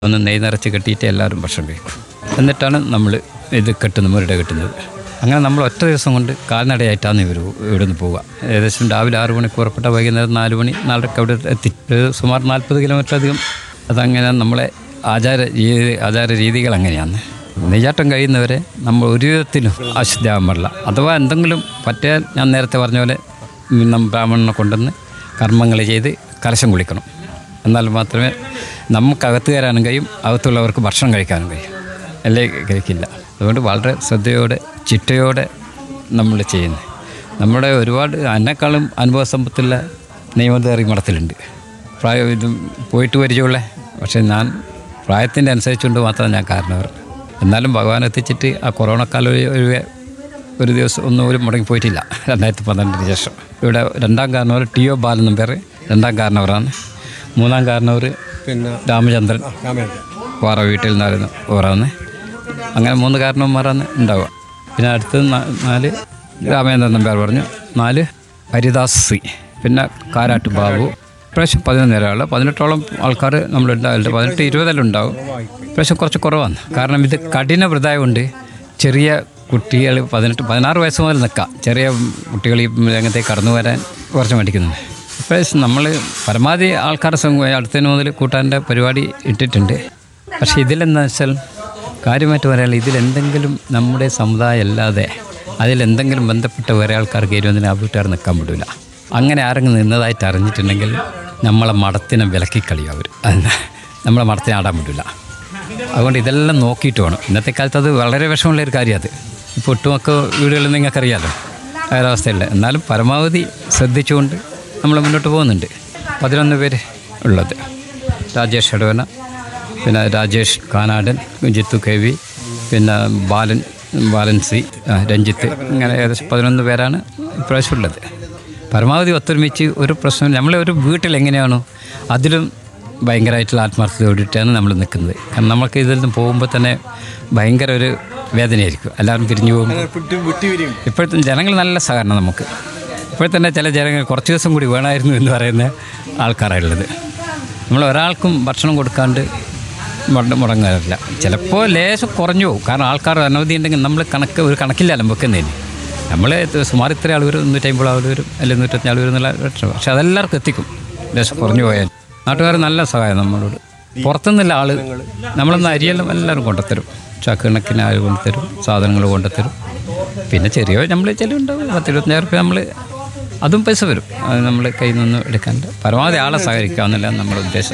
ഒന്ന് നെയ് നിറച്ച് കെട്ടിയിട്ട് എല്ലാവരും ഭക്ഷണം കഴിക്കും എന്നിട്ടാണ് നമ്മൾ ഇത് കെട്ടുന്നത് മുരട കെട്ടുന്നത് അങ്ങനെ നമ്മൾ ഒറ്റ ദിവസം കൊണ്ട് കാൽനടയായിട്ടാണ് ഇവർ ഇവിടെ നിന്ന് പോവുക ഏകദേശം രാവിലെ ആറ് മണിക്ക് പുറപ്പെട്ട വൈകുന്നേരം നാല് മണി നാലരക്ക് അവിടെ എത്തി ഒരു സുമാർ നാൽപ്പത് കിലോമീറ്റർ അധികം അതങ്ങനെ നമ്മളെ ആചാര രീതി ആചാര രീതികൾ അങ്ങനെയാണ് നെയ്യാട്ടം കഴിയുന്നവരെ നമ്മൾ ഒരു വിധത്തിലും അശുദ്ധാകാൻ പാടില്ല അഥവാ എന്തെങ്കിലും പറ്റിയാൽ ഞാൻ നേരത്തെ പറഞ്ഞ പോലെ നമ്മൾ ബ്രാഹ്മണനെ കൊണ്ടുവന്ന് കർമ്മങ്ങൾ ചെയ്ത് കലശം കുളിക്കണം എന്നാൽ മാത്രമേ നമുക്കകത്ത് കയറാനും കഴിയും അകത്തുള്ളവർക്ക് ഭക്ഷണം കഴിക്കാനും കഴിയും അല്ലേ കഴിക്കില്ല അതുകൊണ്ട് വളരെ ശ്രദ്ധയോടെ ചിട്ടയോടെ നമ്മൾ ചെയ്യുന്നത് നമ്മുടെ ഒരുപാട് എന്നെക്കാളും അനുഭവ സമ്പത്തുള്ള നിയമധാരി മഠത്തിലുണ്ട് പ്രായം ഇത് പോയിട്ട് പരിചയമുള്ള പക്ഷേ ഞാൻ പ്രായത്തിൻ്റെ അനുസരിച്ചുകൊണ്ട് മാത്രമാണ് ഞാൻ കാരണവർ എന്നാലും ഭഗവാൻ എത്തിച്ചിട്ട് ആ കൊറോണ കാലം ഒരു- ഒരു ഒരു ദിവസം ഒന്നും പോലും മുടങ്ങി പോയിട്ടില്ല രണ്ടായിരത്തി പന്ത്രണ്ടിന് ശേഷം ഇവിടെ രണ്ടാം കാരണവർ ടി ഒ ബാലൻ പേര് രണ്ടാം കാരണവറാണ് മൂന്നാം കാരണവർ പിന്നെ രാമചന്ദ്രൻ രാമേന്ദ്രൻ വാറ വീട്ടിൽ നിന്നായിരുന്നു ഓറാന്ന് അങ്ങനെ മൂന്ന് കാരണവന്മാരാണ് ഉണ്ടാവുക പിന്നെ അടുത്തത് നാ- നാല് രാമേന്ദ്രൻ നമ്പ്യാർ പറഞ്ഞു നാല് ഹരിദാസ് സി പിന്നെ കാരാട്ട് ബാബു ഇപ്രാവശ്യം പതിനൊന്ന് ഒരാൾ പതിനെട്ടോളം ആൾക്കാർ നമ്മളുണ്ടാവില്ല പതിനെട്ട് ഇരുപതെല്ലാം ഉണ്ടാവും ഇപ്രാവശ്യം കുറച്ച് കുറവാണ് കാരണം ഇത് കഠിന വ്രതമായതുകൊണ്ട് ചെറിയ കുട്ടികൾ പതിനെട്ട് പതിനാറ് വയസ്സ് മുതൽ നിൽക്കാം ചെറിയ കുട്ടികൾ ഈ രംഗത്തേക്ക് കടന്നു വരാൻ കുറച്ച് മടിക്കുന്നുണ്ട് ഇപ്രാവശ്യം നമ്മൾ പരമാവധി ആൾക്കാരുടെ സംഘം അടുത്തതിന് മുതൽ കൂട്ടാൻ്റെ പരിപാടി ഇട്ടിട്ടുണ്ട് പക്ഷേ ഇതിലെന്താ വെച്ചാൽ കാര്യമായിട്ട് പറയാനുള്ള ഇതിലെന്തെങ്കിലും നമ്മുടെ സമുദായം അല്ലാതെ അതിലെന്തെങ്കിലും ബന്ധപ്പെട്ട വേറെ ആൾക്കാർക്ക് ഇരുപതിന് ആ വീട്ടുകാർ നിൽക്കാൻ പറ്റില്ല അങ്ങനെ ആരെങ്കിലും നിന്നതായിട്ട് അറിഞ്ഞിട്ടുണ്ടെങ്കിൽ നമ്മളെ മഠത്തിനെ വിലക്കിക്കളിയും അവർ നമ്മളെ മഠത്തിനെ ആടാൻ പറ്റില്ല അതുകൊണ്ട് ഇതെല്ലാം നോക്കിയിട്ട് വേണം ഇന്നത്തെ കാലത്ത് അത് വളരെ വിഷമമുള്ള ഒരു കാര്യം അത് ഇപ്പോൾ ഒട്ടുമൊക്കെ വീടുകളിൽ നിങ്ങൾക്കറിയാമല്ലോ ആ ഒരവസ്ഥയില്ല എന്നാലും പരമാവധി ശ്രദ്ധിച്ചുകൊണ്ട് നമ്മൾ മുന്നോട്ട് പോകുന്നുണ്ട് പതിനൊന്ന് പേര് ഉള്ളത് രാജേഷ് എടവന പിന്നെ രാജേഷ് കാനാടൻ ജിത്തു കെ വി പിന്നെ ബാലൻ ബാലൻ സി ആ, രഞ്ജിത്ത് ഇങ്ങനെ ഏകദേശം പതിനൊന്ന് പേരാണ് ഇപ്രാവശ്യം ഉള്ളത് പരമാവധി ഒത്തൊരുമിച്ച് ഒരു പ്രശ്നം നമ്മളെ ഒരു വീട്ടിൽ എങ്ങനെയാണോ അതിലും ഭയങ്കരമായിട്ടുള്ള ആത്മാർത്ഥതയോടിയിട്ടാണ് നമ്മൾ നിൽക്കുന്നത് കാരണം നമുക്ക് ഇതിൽ നിന്ന് പോകുമ്പോൾ തന്നെ ഭയങ്കര ഒരു വേദനയായിരിക്കും എല്ലാവരും പിരിഞ്ഞു പോകും വിട്ടി വിട്ടിവരും ഇപ്പോഴത്തെ ജനങ്ങൾ നല്ല സഹകരണം നമുക്ക് ഇപ്പോൾ തന്നെ ചില ജനങ്ങൾ കുറച്ച് ദിവസം കൂടി വേണമായിരുന്നു എന്ന് പറയുന്ന ആൾക്കാരാണുള്ളത് നമ്മൾ ഒരാൾക്കും ഭക്ഷണം കൊടുക്കാണ്ട് മുട- മുടങ്ങാറില്ല ചിലപ്പോൾ ലേശം കുറഞ്ഞു പോകും കാരണം ആൾക്കാർ അനവധി ഉണ്ടെങ്കിൽ നമ്മൾ കണക്ക് ഒരു കണക്കില്ലല്ലോ വെക്കുന്നതിന് നമ്മൾ സുമാർ ഇത്ര ആൾ വരും നൂറ്റമ്പത് ആൾ വരും അല്ലെങ്കിൽ നൂറ്റഞ്ച് ആൾ വരും എന്നുള്ള ലക്ഷണം പക്ഷെ അതെല്ലാവർക്കും എത്തിക്കും ലേശം കുറഞ്ഞു പോയാൽ നാട്ടുകാർ നല്ല സഹായം നമ്മളോട് പുറത്തുനിന്നുള്ള ആൾ നമ്മളൊന്ന് അരിയെല്ലാം എല്ലാവരും കൊണ്ടുത്തരും ചക്കണക്കിന് ആൾ കൊണ്ടുത്തരും സാധനങ്ങൾ കൊണ്ടുത്തരും പിന്നെ ചെറിയ നമ്മൾ ചെലവുണ്ടാവും പത്ത് ഇരുപത്തഞ്ചായിരം റുപ്യ നമ്മൾ അതും പൈസ വരും അത് നമ്മൾ കയ്യിൽ നിന്ന് എടുക്കാണ്ട് പരമാവധി ആളെ സഹകരിക്കാമെന്നല്ല നമ്മുടെ ഉദ്ദേശം